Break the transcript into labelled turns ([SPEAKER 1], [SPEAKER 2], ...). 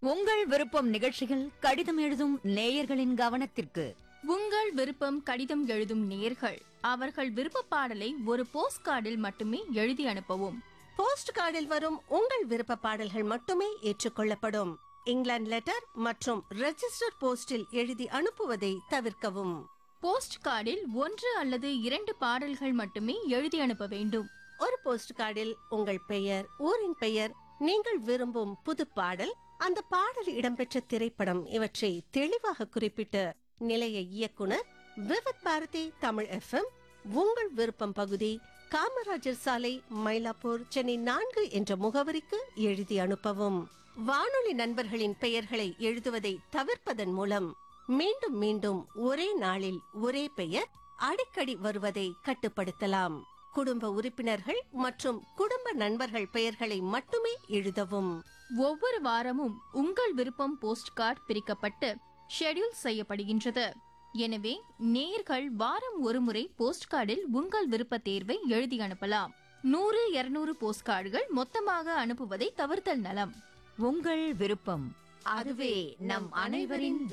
[SPEAKER 1] உங்கள் விருப்பம் நிகழ்ச்சியில் கடிதம் எழுதும் நேயர்களின் கவனத்திற்கு
[SPEAKER 2] உங்கள் விருப்பம் கடிதம் எழுதும் நேர்கள் அவர்கள் விருப்ப பாடலை ஒரு போஸ்ட் கார்டில் மட்டுமே எழுதி அனுப்பவும்
[SPEAKER 3] போஸ்ட் கார்டில் வரும் உங்கள் விருப்ப பாடல்கள் மட்டுமே ஏற்றுக்கொள்ளப்படும் இங்கிலாந்து லெட்டர் மற்றும் ரெஜிஸ்டர் போஸ்டில் எழுதி அனுப்புவதை தவிர்க்கவும்
[SPEAKER 2] போஸ்ட் கார்டில் ஒன்று அல்லது இரண்டு பாடல்கள் மட்டுமே எழுதி அனுப்ப வேண்டும்
[SPEAKER 3] ஒரு போஸ்ட் கார்டில் உங்கள் பெயர் ஊரின் பெயர் நீங்கள் விரும்பும் புது பாடல் அந்த பாடல் இடம்பெற்ற திரைப்படம் இவற்றை தெளிவாக குறிப்பிட்டு நிலைய இயக்குனர் விவத் பாரதி தமிழ் எஃப்எம் உங்கள் விருப்பம் பகுதி காமராஜர் சாலை மயிலாப்பூர் சென்னை நான்கு என்ற முகவரிக்கு எழுதி அனுப்பவும் வானொலி நண்பர்களின் பெயர்களை எழுதுவதை தவிர்ப்பதன் மூலம் மீண்டும் மீண்டும் ஒரே நாளில் ஒரே பெயர் அடிக்கடி வருவதை கட்டுப்படுத்தலாம் குடும்ப உறுப்பினர்கள் மற்றும் குடும்ப நண்பர்கள் பெயர்களை மட்டுமே எழுதவும்
[SPEAKER 2] ஒவ்வொரு வாரமும் உங்கள் விருப்பம் போஸ்ட் கார்டு பிரிக்கப்பட்டு ஷெட்யூல் செய்யப்படுகின்றது எனவே நேர்கள் வாரம் ஒருமுறை போஸ்ட் கார்டில் உங்கள் விருப்ப தேர்வை எழுதி அனுப்பலாம் நூறு இருநூறு போஸ்ட் கார்டுகள் மொத்தமாக அனுப்புவதை தவிர்த்தல் நலம்
[SPEAKER 1] உங்கள் விருப்பம் அதுவே நம் அனைவரின்